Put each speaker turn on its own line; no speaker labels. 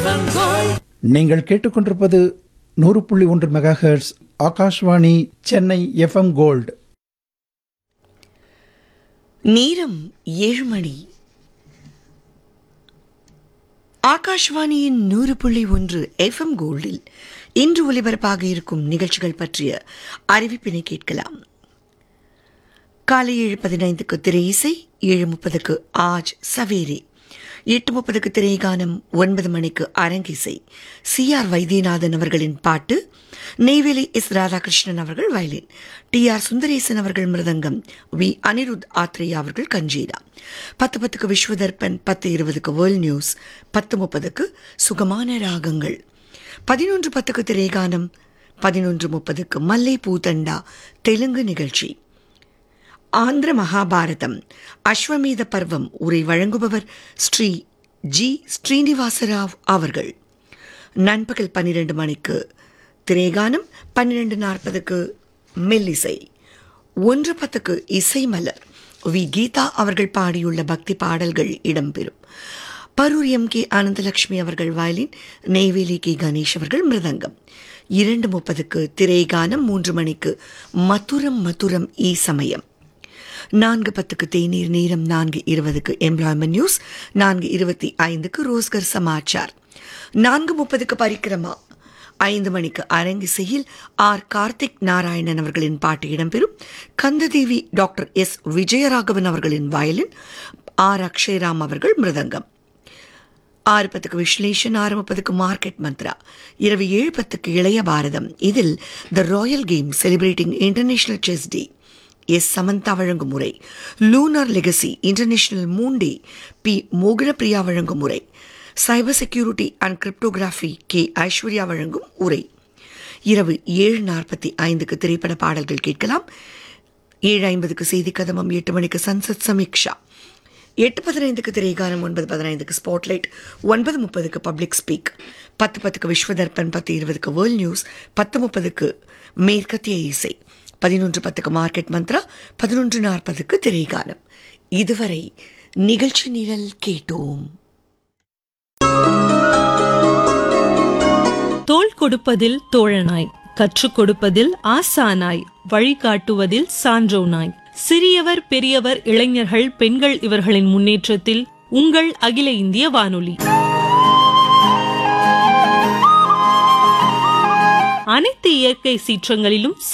நீங்கள் கேட்டுக்கொண்டிருப்பது நூறு புள்ளி ஒன்று megahertz Akashvani Chennai FM gold
நேரம் ஏழு மணி ஆகாஷ்வாணியின் நூறு புள்ளி ஒன்று எஃப்எம் கோல்டில் இன்று ஒலிபரப்பாக இருக்கும் நிகழ்ச்சிகள் பற்றிய அறிவிப்பினை கேட்கலாம் காலை ஏழு பதினைந்துக்கு திரை இசை ஏழு முப்பதுக்கு ஆஜ் சவேரி எட்டு முப்பதுக்கு திரைகானம் ஒன்பது மணிக்கு அரங்கிசை சி ஆர் வைத்தியநாதன் அவர்களின் பாட்டு நெய்வேலி எஸ் ராதாகிருஷ்ணன் அவர்கள் வயலின் டி ஆர் சுந்தரேசன் அவர்கள் மிருதங்கம் வி அனிருத் ஆத்ரேயா அவர்கள் கஞ்சீரா பத்து பத்துக்கு விஸ்வதர்பன் பத்து இருபதுக்கு வேர்ல்ட் நியூஸ் பத்து முப்பதுக்கு சுகமான ராகங்கள் பதினொன்று பத்துக்கு திரைகானம் பதினொன்று முப்பதுக்கு மல்லை பூதண்டா தெலுங்கு நிகழ்ச்சி ஆந்திர மகாபாரதம் அஸ்வமேத பர்வம் உரை வழங்குபவர் ஸ்ரீ ஜி ஸ்ரீனிவாசராவ் அவர்கள் நண்பகல் பன்னிரண்டு மணிக்கு திரேகானம் பன்னிரண்டு நாற்பதுக்கு மெல்லிசை ஒன்று பத்துக்கு இசை மலர் வி கீதா அவர்கள் பாடியுள்ள பக்தி பாடல்கள் இடம்பெறும் பரூர் எம் கே ஆனந்தலட்சுமி அவர்கள் வயலின் நெய்வேலி கே கணேஷ் அவர்கள் மிருதங்கம் இரண்டு முப்பதுக்கு திரைகானம் மூன்று மணிக்கு மதுரம் மதுரம் ஈ சமயம் நான்கு பத்துக்கு தேநீர் நேரம் நான்கு இருபதுக்கு எம்ப்ளாய்மெண்ட் நியூஸ் நான்கு இருபத்தி ஐந்துக்கு ரோஸ்கர் சமாச்சார் நான்கு முப்பதுக்கு பரிக்கிரமா ஐந்து மணிக்கு அரங்கிசையில் ஆர் கார்த்திக் நாராயணன் அவர்களின் பாட்டு இடம்பெறும் கந்ததேவி டாக்டர் எஸ் விஜயராகவன் அவர்களின் வயலின் ஆர் அக்ஷயராம் அவர்கள் மிருதங்கம் ஆறு பத்துக்கு விஸ்லேஷன் ஆறு முப்பதுக்கு மார்க்கெட் மந்த்ரா இரவு ஏழு பத்துக்கு இளைய பாரதம் இதில் the royal game celebrating international chess day S Samantha வழங்கும் முறை lunar legacy international moon day P Mohanapriya வழங்கும் முறை cyber security and cryptography K Aishwarya வழங்கும் உரை இரவு ஏழு நாற்பத்தி ஐந்துக்கு திரைப்பட பாடல்கள் கேட்கலாம் ஏழு ஐம்பதுக்கு செய்தி கதமம் எட்டு மணிக்கு சன்சத் சமீக்ஷா எட்டு பதினைந்துக்கு திரைகானம் ஒன்பது பதினைந்துக்கு ஸ்பாட்லைட் ஒன்பது முப்பதுக்கு பப்ளிக் ஸ்பீக் பத்து பத்துக்கு விஸ்வதர்பன் பத்து இருபதுக்கு வேர்ல்ட் நியூஸ் பத்து முப்பதுக்கு மேற்கத்திய இசை பதினொன்று பத்துக்கு மார்க்கெட் மந்த்ரா பதினொன்று நாற்பதுக்கு திரைகானம் இதுவரை நிகழ்ச்சி நிரல் கேட்டோம்
தோள் கொடுப்பதில் தோழனாய் கற்றுக் கொடுப்பதில் ஆசானாய் வழிகாட்டுவதில் சான்றோனாய் சிறியவர் பெரியவர் இளைஞர்கள் பெண்கள் இவர்களின் முன்னேற்றத்தில் உங்கள் அகில இந்திய வானொலி அனைத்து இயற்கை சீற்றங்களிலும்